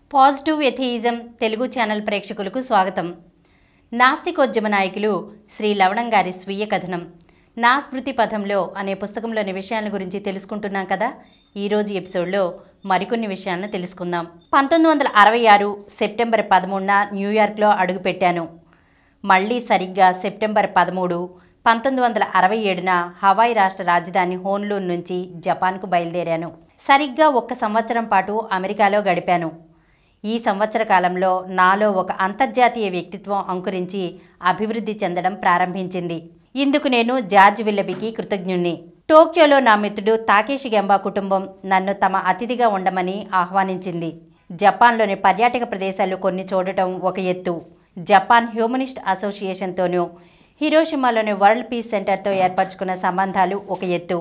Positive atheism Telugu channel ప్రేక్షకులకు స్వాగతం నాస్తికోద్యమ నాయకులు శ్రీ లవణం గారి స్వీయ కథనం నా స్మృతి పథంలో అనే పుస్తకంలోని విషయాల గురించి తెలుసుకుంటున్నాం కదా ఈరోజు ఎపిసోడ్లో మరికొన్ని విషయాలను తెలుసుకుందాం పంతొమ్మిది వందల అరవై ఆరు సెప్టెంబర్ పదమూడున న్యూయార్క్లో అడుగుపెట్టాను మళ్ళీ సరిగ్గా సెప్టెంబర్ పదమూడు పంతొమ్మిది వందల అరవై ఏడున హవాయి రాష్ట్ర రాజధాని హోన్లూన్ నుంచి జపాన్కు బయలుదేరాను సరిగ్గా ఒక్క సంవత్సరం పాటు అమెరికాలో గడిపాను ఈ సంవత్సర కాలంలో నాలో ఒక అంతర్జాతీయ వ్యక్తిత్వం అంకురించి అభివృద్ధి చెందడం ప్రారంభించింది ఇందుకు నేను జార్జ్ విల్లబికి కృతజ్ఞుణ్ణి టోక్యోలో నా మిత్రుడు తాకేషి గెంబా కుటుంబం నన్ను తమ అతిథిగా ఉండమని ఆహ్వానించింది జపాన్లోని పర్యాటక ప్రదేశాలు కొన్ని చూడటం ఒక ఎత్తు జపాన్ హ్యూమనిస్ట్ అసోసియేషన్తోనూ హిరోషిమాలోని వరల్డ్ పీస్ సెంటర్తో ఏర్పరచుకున్న సంబంధాలు ఒక ఎత్తు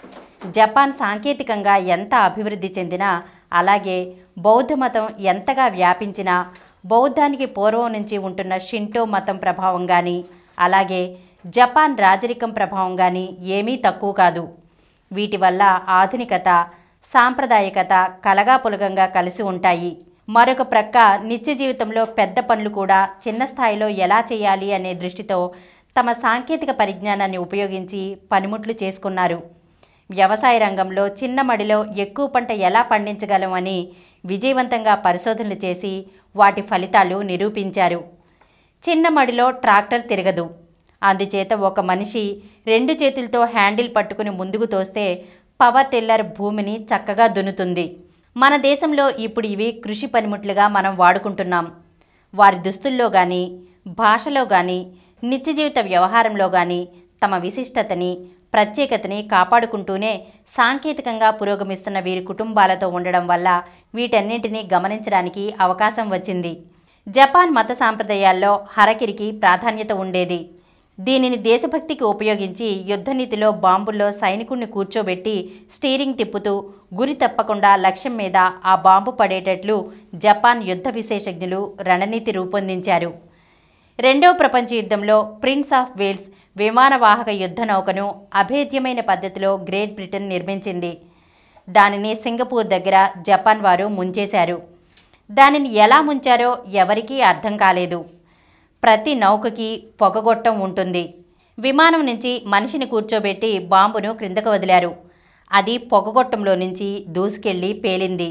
జపాన్ సాంకేతికంగా ఎంత అభివృద్ధి చెందినా అలాగే బౌద్ధ మతం ఎంతగా వ్యాపించినా బౌద్ధానికి పూర్వం నుంచి ఉంటున్న షింటో మతం ప్రభావం కానీ అలాగే జపాన్ రాజరికం ప్రభావం కానీ ఏమీ తక్కువ కాదు వీటి వల్ల ఆధునికత సాంప్రదాయకత కలగాపులగంగా కలిసి ఉంటాయి మరొక ప్రక్క నిత్య జీవితంలో పెద్ద పనులు కూడా చిన్న స్థాయిలో ఎలా చేయాలి అనే దృష్టితో తమ సాంకేతిక పరిజ్ఞానాన్ని ఉపయోగించి పనిముట్లు చేసుకున్నారు వ్యవసాయ రంగంలో చిన్న మడిలో ఎక్కువ పంట ఎలా పండించగలం అని విజయవంతంగా పరిశోధనలు చేసి వాటి ఫలితాలు నిరూపించారు చిన్న మడిలో ట్రాక్టర్ తిరగదు అందుచేత ఒక మనిషి రెండు చేతులతో హ్యాండిల్ పట్టుకుని ముందుకు తోస్తే పవర్ టిల్లర్ భూమిని చక్కగా దున్నుతుంది మన దేశంలో ఇప్పుడు ఇవి కృషి పనిముట్లుగా మనం వాడుకుంటున్నాం వారి దుస్తుల్లో కానీ భాషలో కానీ నిత్య జీవిత వ్యవహారంలో కానీ తమ విశిష్టతని ప్రత్యేకతని కాపాడుకుంటూనే సాంకేతికంగా పురోగమిస్తున్న వీరి కుటుంబాలతో ఉండడం వల్ల వీటన్నింటినీ గమనించడానికి అవకాశం వచ్చింది జపాన్ మత సాంప్రదాయాల్లో హరకిరికి ప్రాధాన్యత ఉండేది దీనిని దేశభక్తికి ఉపయోగించి యుద్ధనీతిలో బాంబుల్లో సైనికుణ్ణి కూర్చోబెట్టి స్టీరింగ్ తిప్పుతూ గురి తప్పకుండా లక్ష్యం మీద ఆ బాంబు పడేటట్లు జపాన్ యుద్ధ విశేషజ్ఞులు రణనీతి రూపొందించారు రెండవ ప్రపంచ యుద్ధంలో ప్రిన్స్ ఆఫ్ వేల్స్ విమానవాహక యుద్ధ నౌకను అభేద్యమైన పద్ధతిలో గ్రేట్ బ్రిటన్ నిర్మించింది దానిని సింగపూర్ దగ్గర జపాన్ వారు ముంచేశారు దానిని ఎలా ముంచారో ఎవరికీ అర్థం కాలేదు ప్రతి నౌకకి పొగగొట్టం ఉంటుంది విమానం నుంచి మనిషిని కూర్చోబెట్టి బాంబును క్రిందకు వదిలారు అది పొగగొట్టంలో నుంచి దూసుకెళ్లి పేలింది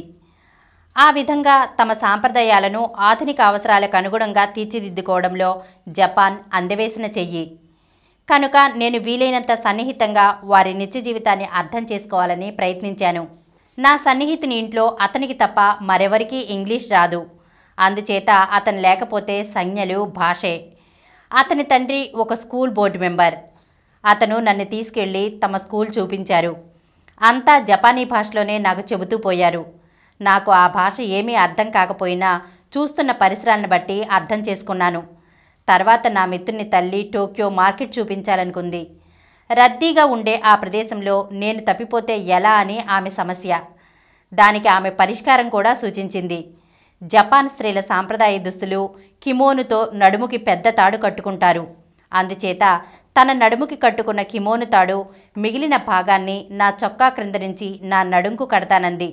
ఆ విధంగా తమ సాంప్రదాయాలను ఆధునిక అవసరాలకు అనుగుణంగా తీర్చిదిద్దుకోవడంలో జపాన్ అందవేసిన చెయ్యి కనుక నేను వీలైనంత సన్నిహితంగా వారి నిత్య జీవితాన్ని అర్థం చేసుకోవాలని ప్రయత్నించాను నా సన్నిహితుని ఇంట్లో అతనికి తప్ప మరెవరికీ ఇంగ్లీష్ రాదు అందుచేత అతను లేకపోతే సంజ్ఞలు భాషే అతని తండ్రి ఒక స్కూల్ బోర్డు మెంబర్ అతను నన్ను తీసుకెళ్ళి తమ స్కూల్ చూపించారు అంతా జపానీ భాషలోనే నాకు చెబుతూ పోయారు నాకు ఆ భాష ఏమీ అర్థం కాకపోయినా చూస్తున్న పరిసరాలను బట్టి అర్థం చేసుకున్నాను తర్వాత నా మిత్రుని తల్లి టోక్యో మార్కెట్ చూపించాలనుకుంది రద్దీగా ఉండే ఆ ప్రదేశంలో నేను తప్పిపోతే ఎలా అని ఆమె సమస్య దానికి ఆమె పరిష్కారం కూడా సూచించింది జపాన్ స్త్రీల సాంప్రదాయ దుస్తులు కిమోనుతో నడుముకి పెద్ద తాడు కట్టుకుంటారు అందుచేత తన నడుముకి కట్టుకున్న కిమోను తాడు మిగిలిన భాగాన్ని నా చొక్కా క్రింద నుంచి నా నడుంకు కడతానంది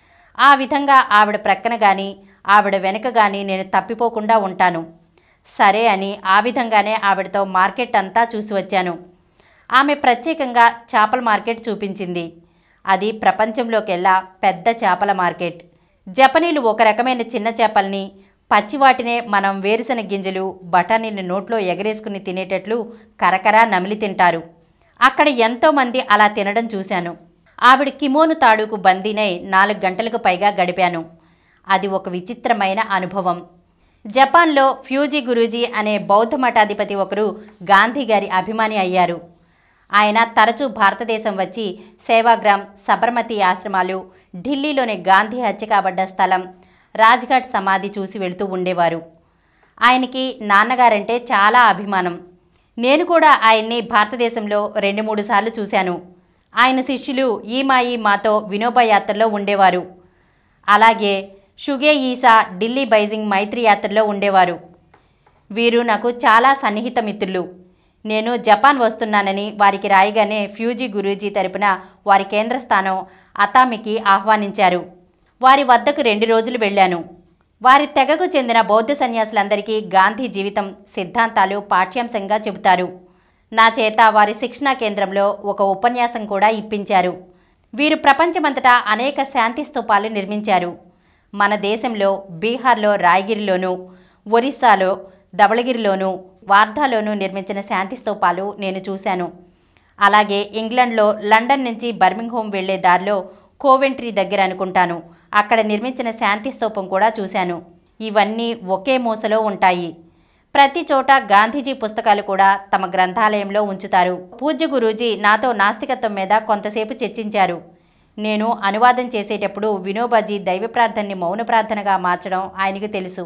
ఆ విధంగా ఆవిడ ప్రక్కన గాని ఆవిడ వెనుక గాని నేను తప్పిపోకుండా ఉంటాను సరే అని ఆ విధంగానే ఆవిడతో మార్కెట్ అంతా చూసి వచ్చాను ఆమె ప్రత్యేకంగా చేపల మార్కెట్ చూపించింది అది ప్రపంచంలోకెల్లా పెద్ద చేపల మార్కెట్ జపనీలు ఒక రకమైన చిన్న చేపల్ని పచ్చివాటినే మనం వేరుశనగ గింజలు బఠానీని నోట్లో ఎగరేసుకుని తినేటట్లు కరకరా నమిలి తింటారు అక్కడ ఎంతోమంది అలా తినడం చూశాను ఆవిడ కిమోను తాడుకు బందీనై నాలుగు గంటలకు పైగా గడిపాను అది ఒక విచిత్రమైన అనుభవం జపాన్లో ఫ్యూజీ గురూజీ అనే బౌద్ధ మఠాధిపతి ఒకరు గాంధీ గారి అభిమాని అయ్యారు ఆయన తరచూ భారతదేశం వచ్చి సేవాగ్రామ్ సబర్మతి ఆశ్రమాలు ఢిల్లీలోని గాంధీ హత్య కాబడ్డ స్థలం రాజ్ఘాట్ సమాధి చూసి వెళుతూ ఉండేవారు ఆయనకి నాన్నగారంటే చాలా అభిమానం నేను కూడా ఆయన్ని భారతదేశంలో రెండు మూడు సార్లు చూశాను ఆయన శిష్యులు ఈ మాయి మాతో వినోబా యాత్రలో ఉండేవారు అలాగే షుగే ఈసా ఢిల్లీ బైజింగ్ మైత్రి యాత్రలో ఉండేవారు వీరు నాకు చాలా సన్నిహిత మిత్రులు నేను జపాన్ వస్తున్నానని వారికి రాయగానే ఫ్యూజీ గురూజీ తరపున వారి కేంద్ర స్థానం అతామికి ఆహ్వానించారు వారి వద్దకు రెండు రోజులు వెళ్ళాను వారి తెగకు చెందిన బౌద్ధ సన్యాసులందరికీ గాంధీ జీవితం సిద్ధాంతాలు పాఠ్యాంశంగా చెబుతారు నా చేత వారి శిక్షణా కేంద్రంలో ఒక ఉపన్యాసం కూడా ఇప్పించారు వీరు ప్రపంచమంతటా అనేక శాంతి స్తూపాలు నిర్మించారు మన దేశంలో బీహార్లో రాయగిరిలోనూ ఒరిస్సాలో ధవళగిరిలోనూ వార్ధాలోనూ నిర్మించిన శాంతి స్తూపాలు నేను చూశాను అలాగే ఇంగ్లండ్లో లండన్ నుంచి బర్మింగ్హోమ్ వెళ్లే దారిలో కోవెంట్రీ దగ్గర అనుకుంటాను అక్కడ నిర్మించిన శాంతి స్తూపం కూడా చూశాను ఇవన్నీ ఒకే మూసలో ఉంటాయి ప్రతి చోట గాంధీజీ పుస్తకాలు కూడా తమ గ్రంథాలయంలో ఉంచుతారు పూజ్య గురూజీ నాతో నాస్తికత్వం మీద కొంతసేపు చర్చించారు నేను అనువాదం చేసేటప్పుడు వినోబాజీ దైవ ప్రార్థనని మౌన ప్రార్థనగా మార్చడం ఆయనకు తెలుసు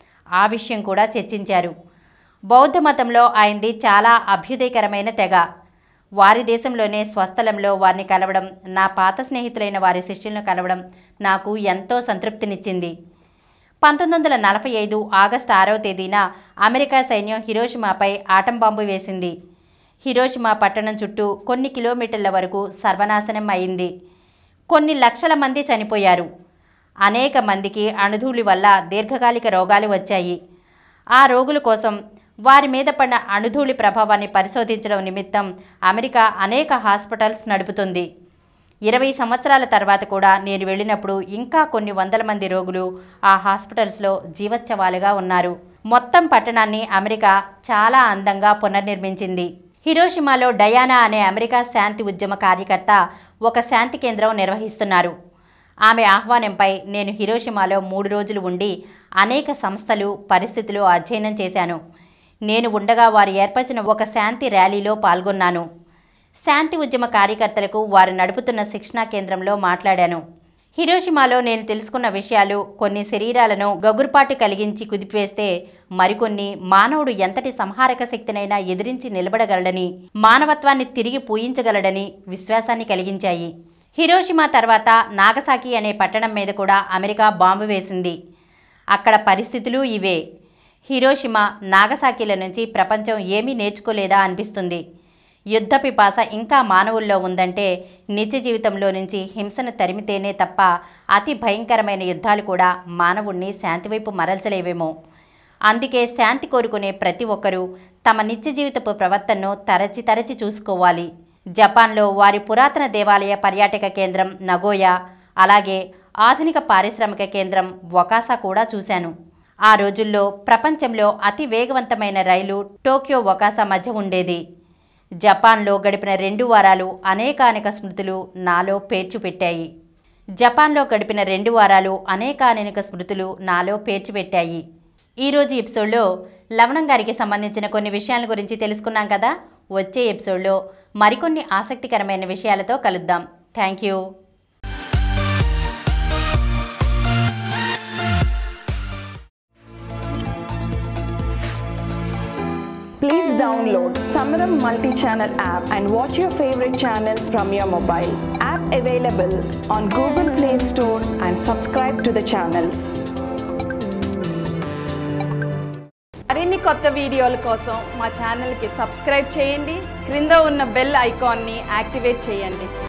ఆ విషయం కూడా చర్చించారు బౌద్ధ మతంలో ఆయనది చాలా అభ్యుదయకరమైన తెగ వారి దేశంలోనే స్వస్థలంలో వారిని కలవడం నా పాత స్నేహితులైన వారి శిష్యులను కలవడం నాకు ఎంతో సంతృప్తినిచ్చింది పంతొమ్మిది వందల నలభై ఐదు ఆగస్టు ఆరవ తేదీన అమెరికా సైన్యం హిరోషిమాపై ఆటం బాంబు వేసింది హిరోషిమా పట్టణం చుట్టూ కొన్ని కిలోమీటర్ల వరకు సర్వనాశనం అయింది కొన్ని లక్షల మంది చనిపోయారు అనేక మందికి అణుధూళి వల్ల దీర్ఘకాలిక రోగాలు వచ్చాయి ఆ రోగుల కోసం వారి మీద పడిన అణుధూళి ప్రభావాన్ని పరిశోధించడం నిమిత్తం అమెరికా అనేక హాస్పిటల్స్ నడుపుతుంది ఇరవై సంవత్సరాల తర్వాత కూడా నేను వెళ్ళినప్పుడు ఇంకా కొన్ని వందల మంది రోగులు ఆ హాస్పిటల్స్లో జీవోత్సవాలుగా ఉన్నారు మొత్తం పట్టణాన్ని అమెరికా చాలా అందంగా పునర్నిర్మించింది హిరోషిమాలో డయానా అనే అమెరికా శాంతి ఉద్యమ కార్యకర్త ఒక శాంతి కేంద్రం నిర్వహిస్తున్నారు ఆమె ఆహ్వానంపై నేను హిరోషిమాలో మూడు రోజులు ఉండి అనేక సంస్థలు పరిస్థితులు అధ్యయనం చేశాను నేను ఉండగా వారు ఏర్పరిచిన ఒక శాంతి ర్యాలీలో పాల్గొన్నాను శాంతి ఉద్యమ కార్యకర్తలకు వారు నడుపుతున్న శిక్షణా కేంద్రంలో మాట్లాడాను హిరోషిమాలో నేను తెలుసుకున్న విషయాలు కొన్ని శరీరాలను గగురుపాటు కలిగించి కుదిపివేస్తే మరికొన్ని మానవుడు ఎంతటి సంహారక శక్తినైనా ఎదిరించి నిలబడగలడని మానవత్వాన్ని తిరిగి పూయించగలడని విశ్వాసాన్ని కలిగించాయి హిరోషిమా తర్వాత నాగసాకి అనే పట్టణం మీద కూడా అమెరికా బాంబు వేసింది అక్కడ పరిస్థితులు ఇవే హిరోషిమా నాగసాకిల నుంచి ప్రపంచం ఏమీ నేర్చుకోలేదా అనిపిస్తుంది యుద్ధ పిపాస ఇంకా మానవుల్లో ఉందంటే నిత్య జీవితంలో నుంచి హింసను తరిమితేనే తప్ప అతి భయంకరమైన యుద్ధాలు కూడా మానవుణ్ణి శాంతివైపు మరల్చలేవేమో అందుకే శాంతి కోరుకునే ప్రతి ఒక్కరూ తమ నిత్య జీవితపు ప్రవర్తనను తరచి తరచి చూసుకోవాలి జపాన్లో వారి పురాతన దేవాలయ పర్యాటక కేంద్రం నగోయా అలాగే ఆధునిక పారిశ్రామిక కేంద్రం వకాసా కూడా చూశాను ఆ రోజుల్లో ప్రపంచంలో అతి వేగవంతమైన రైలు టోక్యో వకాసా మధ్య ఉండేది జపాన్లో గడిపిన రెండు వారాలు అనేకానేక స్మృతులు నాలో పేర్చిపెట్టాయి జపాన్లో గడిపిన రెండు వారాలు అనేకానేక స్మృతులు నాలో పేర్చిపెట్టాయి ఈరోజు ఎపిసోడ్లో లవణం గారికి సంబంధించిన కొన్ని విషయాల గురించి తెలుసుకున్నాం కదా వచ్చే ఎపిసోడ్లో మరికొన్ని ఆసక్తికరమైన విషయాలతో కలుద్దాం thank you Please download Samaram multi-channel app and watch your favorite channels from your mobile. App available on Google Play Store and subscribe to the channels. మరిన్ని కొత్త వీడియోల కోసం మా ఛానల్కి సబ్స్క్రైబ్ చేయండి క్రింద ఉన్న బెల్ ఐకాన్ని యాక్టివేట్ చేయండి